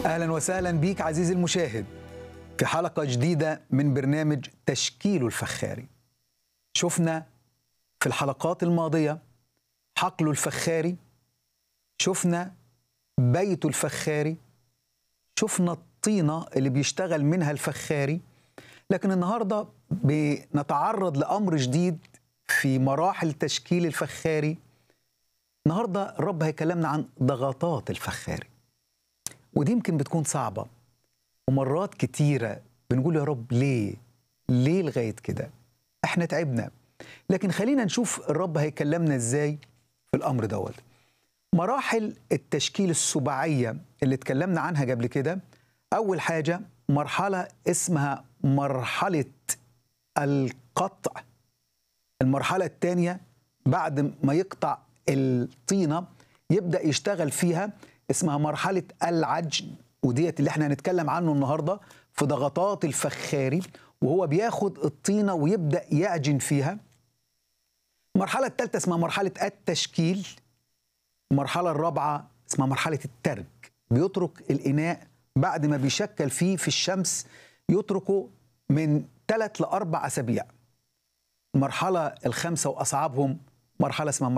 اهلا وسهلا بيك عزيزي المشاهد في حلقه جديده من برنامج تشكيل الفخاري شفنا في الحلقات الماضيه حقل الفخاري شفنا بيت الفخاري شفنا الطينه اللي بيشتغل منها الفخاري لكن النهارده بنتعرض لامر جديد في مراحل تشكيل الفخاري النهارده الرب هيكلمنا عن ضغطات الفخاري ودي يمكن بتكون صعبة ومرات كتيرة بنقول يا رب ليه؟ ليه لغاية كده؟ احنا تعبنا لكن خلينا نشوف الرب هيكلمنا ازاي في الأمر دوت مراحل التشكيل السباعية اللي اتكلمنا عنها قبل كده أول حاجة مرحلة اسمها مرحلة القطع المرحلة الثانية بعد ما يقطع الطينة يبدأ يشتغل فيها اسمها مرحلة العجن وديت اللي احنا هنتكلم عنه النهاردة في ضغطات الفخاري وهو بياخد الطينة ويبدأ يعجن فيها المرحلة الثالثة اسمها مرحلة التشكيل المرحلة الرابعة اسمها مرحلة الترك بيترك الإناء بعد ما بيشكل فيه في الشمس يتركه من ثلاث لأربع أسابيع المرحلة الخامسة وأصعبهم مرحلة اسمها